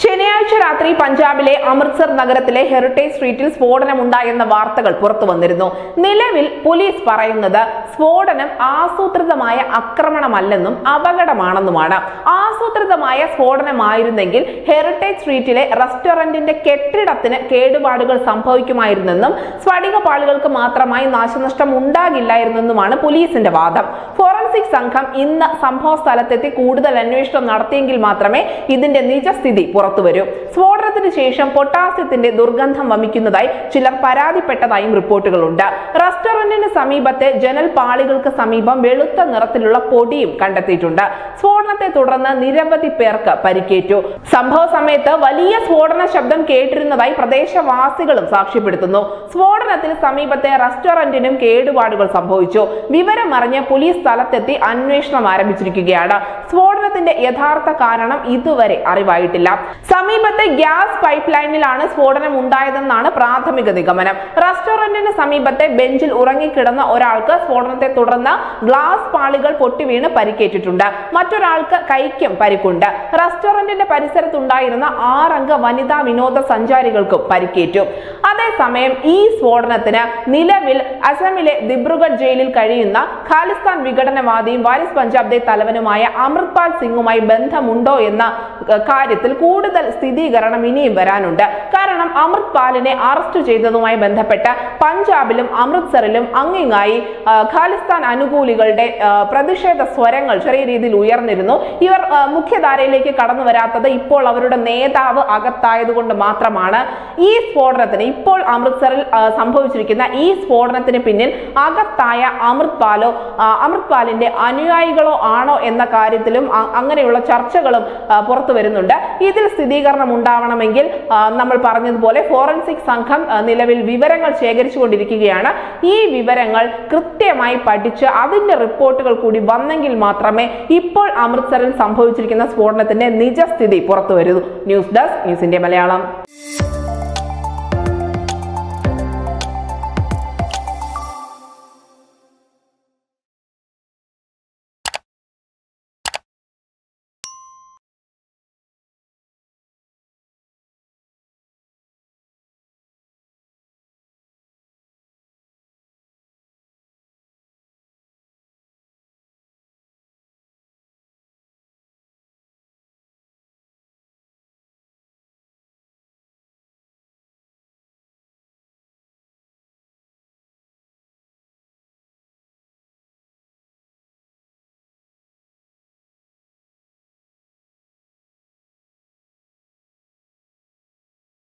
ശനിയാഴ്ച രാത്രി പഞ്ചാബിലെ അമൃത്സർ നഗരത്തിലെ ഹെറിറ്റേജ് സ്ട്രീറ്റിൽ സ്ഫോടനമുണ്ടായെന്ന വാർത്തകൾ പുറത്തു വന്നിരുന്നു നിലവിൽ പോലീസ് പറയുന്നത് സ്ഫോടനം ആസൂത്രിതമായ ആക്രമണമല്ലെന്നും അപകടമാണെന്നുമാണ് ആസൂത്രിതമായ സ്ഫോടനമായിരുന്നെങ്കിൽ ഹെറിറ്റേജ് സ്ട്രീറ്റിലെ റെസ്റ്റോറന്റിന്റെ കെട്ടിടത്തിന് കേടുപാടുകൾ സംഭവിക്കുമായിരുന്നെന്നും സ്ഫടിക പാളുകൾക്ക് മാത്രമായി നാശനഷ്ടം ഉണ്ടാകില്ലായിരുന്നെന്നുമാണ് പോലീസിന്റെ വാദം ഫോറൻസിക് സംഘം ഇന്ന് സംഭവ സ്ഥലത്തെത്തി കൂടുതൽ അന്വേഷണം നടത്തിയെങ്കിൽ മാത്രമേ ഇതിന്റെ നിജസ്ഥിതി പുറത്തുവരൂ സ്ഫോടനത്തിന് ശേഷം പൊട്ടാസ്യത്തിന്റെ ദുർഗന്ധം വമിക്കുന്നതായി ചിലർ പരാതിപ്പെട്ടതായും റിപ്പോർട്ടുകളുണ്ട് റെസ്റ്റോറന്റിന് സമീപത്തെ ജനൽ പാളികൾക്ക് സമീപം വെളുത്ത നിറത്തിലുള്ള പൊടിയും കണ്ടെത്തിയിട്ടുണ്ട് സ്ഫോടനത്തെ തുടർന്ന് നിരവധി പേർക്ക് പരിക്കേറ്റു സംഭവ സമയത്ത് വലിയ സ്ഫോടന ശബ്ദം കേട്ടിരുന്നതായി പ്രദേശവാസികളും സാക്ഷ്യപ്പെടുത്തുന്നു സ്ഫോടനത്തിൽ സമീപത്തെ റെസ്റ്റോറന്റിനും കേടുപാടുകൾ സംഭവിച്ചു വിവരമറിഞ്ഞ് പോലീസ് സ്ഥലത്തെത്തി അന്വേഷണം ആരംഭിച്ചിരിക്കുകയാണ് സ്ഫോടനത്തിന്റെ യഥാർത്ഥ കാരണം ഇതുവരെ അറിവായിട്ടില്ല സമീപത്തെ ഗ്യാസ് പൈപ്പ് ലൈനിലാണ് സ്ഫോടനം ഉണ്ടായതെന്നാണ് പ്രാഥമിക നിഗമനം റെസ്റ്റോറന്റിന് സമീപത്തെ ബെഞ്ചിൽ ഉറങ്ങിക്കിടന്ന ഒരാൾക്ക് സ്ഫോടനത്തെ തുടർന്ന് ഗ്ലാസ് പാളികൾ പൊട്ടിവീണ് പരിക്കേറ്റിട്ടുണ്ട് മറ്റൊരാൾക്ക് കൈക്കും പരിക്കുണ്ട് റെസ്റ്റോറന്റിന്റെ പരിസരത്തുണ്ടായിരുന്ന ആറംഗ വനിതാ വിനോദസഞ്ചാരികൾക്കും പരിക്കേറ്റു അതേസമയം ഈ സ്ഫോടനത്തിന് നിലവിൽ അസമിലെ ദിബ്രുഗഡ് ജയിലിൽ കഴിയുന്ന ഖാലിസ്ഥാൻ വിഘടനവാദിയും വാരിസ് പഞ്ചാബ് തലവനുമായ അമൃത്പാൽ സിംഗുമായി ബന്ധമുണ്ടോ എന്ന ഏർ, കാര്യത്തിൽ കൂടുതൽ സ്ഥിരീകരണം ഇനിയും വരാനുണ്ട് കാരണം അമൃത് പാലിനെ അറസ്റ്റ് ചെയ്തതുമായി ബന്ധപ്പെട്ട് പഞ്ചാബിലും അമൃത്സറിലും അങ്ങിങ്ങായി ആ, ഖാലിസ്ഥാൻ അനുകൂലികളുടെ ആ, പ്രതിഷേധ സ്വരങ്ങൾ ചെറിയ രീതിയിൽ ഉയർന്നിരുന്നു ഇവർ ആ, മുഖ്യധാരയിലേക്ക് കടന്നു വരാത്തത് ഇപ്പോൾ അവരുടെ നേതാവ് അകത്തായതുകൊണ്ട് മാത്രമാണ് ഈ സ്ഫോടനത്തിന് ഇപ്പോൾ അമൃത്സറിൽ ആ, സംഭവിച്ചിരിക്കുന്ന ഈ സ്ഫോടനത്തിന് പിന്നിൽ അകത്തായ അമൃത് പാലോ ആ, അമൃത് പാലിന്റെ അനുയായികളോ ആണോ എന്ന കാര്യത്തിലും അ- അങ്ങനെയുള്ള ചർച്ചകളും ആ, പുറത്തു വരുന്നുണ്ട് ഇതിൽ സ്ഥിരീകരണം ഉണ്ടാവണമെങ്കിൽ ആ, നമ്മൾ പറഞ്ഞതുപോലെ ഫോറൻസിക് സംഘം ആ, നിലവിൽ വിവരങ്ങൾ ശേഖരിച്ചുകൊണ്ടിരിക്കുകയാണ് ഈ വിവരങ്ങൾ കൃത്യമായി പഠിച്ച് അതിന്റെ റിപ്പോർട്ടുകൾ കൂടി വന്നെങ്കിൽ മാത്രമേ ഇപ്പോൾ അമൃത്സറിൽ സംഭവിച്ചിരിക്കുന്ന സ്ഫോടനത്തിന്റെ നിജസ്ഥിതി പുറത്തു വരൂ news desk news India Malayalam